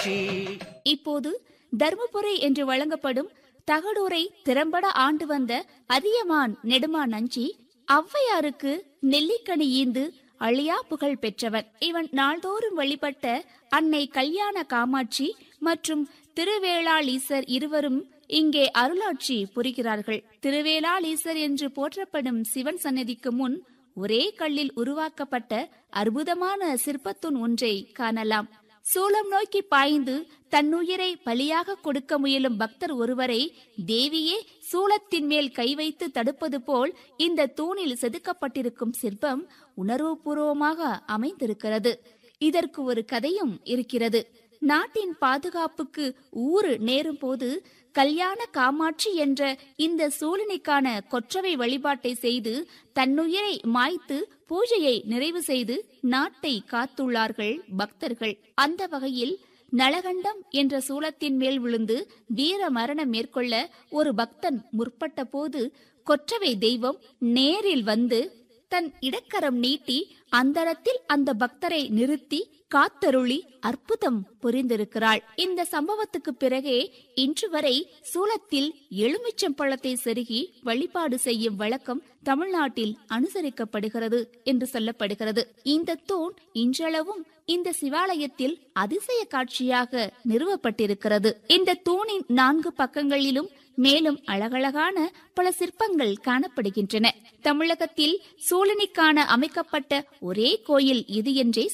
இப்போது தர்மபுரி என்று வழங்கப்படும் தகடூரை திறம்பட ஆண்டு வந்த அதியமான் நெடுமான் நஞ்சி ஔவையாருக்கு நெல்லிக்கனி ஈந்து அழியா புகழ் பெற்றவன் இவன் நாள்தோறும் வழிபட்ட அன்னை கல்யாண காமாட்சி மற்றும் திருவேளாளீசர் இருவரும் இங்கே அருளாட்சி புரிகிறார்கள் திருவேளாளீசர் என்று போற்றப்படும் சிவன் சன்னதிக்கு முன் ஒரே கல்லில் உருவாக்கப்பட்ட அற்புதமான சிற்பத்தூண் ஒன்றை காணலாம் சூளம் நோக்கி பாய்ந்து தன்னுயிரை பலியாக கொடுக்க முயலும் பக்தர் ஒருவரை தேவியே சூளத்தின் மேல் கை வைத்து தடுப்பது போல் இந்த தூணில் செதுக்கப்பட்டிருக்கும் சிற்பம் உணர்வுபூர்வமாக அமைந்திருக்கிறது இதற்கு ஒரு கதையும் இருக்கிறது நாட்டின் பாதுகாப்புக்கு ஊறு நேரும் போது கல்யாண காமாட்சி என்ற இந்த சூழனிக்கான கொற்றவை வழிபாட்டை செய்து தன்னுயிரை மாய்த்து பூஜையை நிறைவு செய்து நாட்டை காத்துள்ளார்கள் பக்தர்கள் அந்த வகையில் நலகண்டம் என்ற சூலத்தின் மேல் விழுந்து வீர மரணம் மேற்கொள்ள ஒரு பக்தன் முற்பட்ட போது கொற்றவை தெய்வம் நேரில் வந்து தன் இடக்கரம் நீட்டி அந்தரத்தில் அந்த பக்தரை நிறுத்தி காத்தருளி அற்புதம் புரிந்திருக்கிறாள் இந்த சம்பவத்துக்கு பிறகே இன்று வரை சூலத்தில் எலுமிச்சம் பழத்தை செருகி வழிபாடு செய்யும் வழக்கம் தமிழ்நாட்டில் அனுசரிக்கப்படுகிறது என்று சொல்லப்படுகிறது இந்த தூண் இன்றளவும் இந்த சிவாலயத்தில் அதிசய காட்சியாக நிறுவப்பட்டிருக்கிறது இந்த தூணின் நான்கு பக்கங்களிலும் மேலும் அழகழகான பல சிற்பங்கள் காணப்படுகின்றன தமிழகத்தில் சூழனிக்கான அமைக்கப்பட்ட ஒரே கோயில் இது என்றே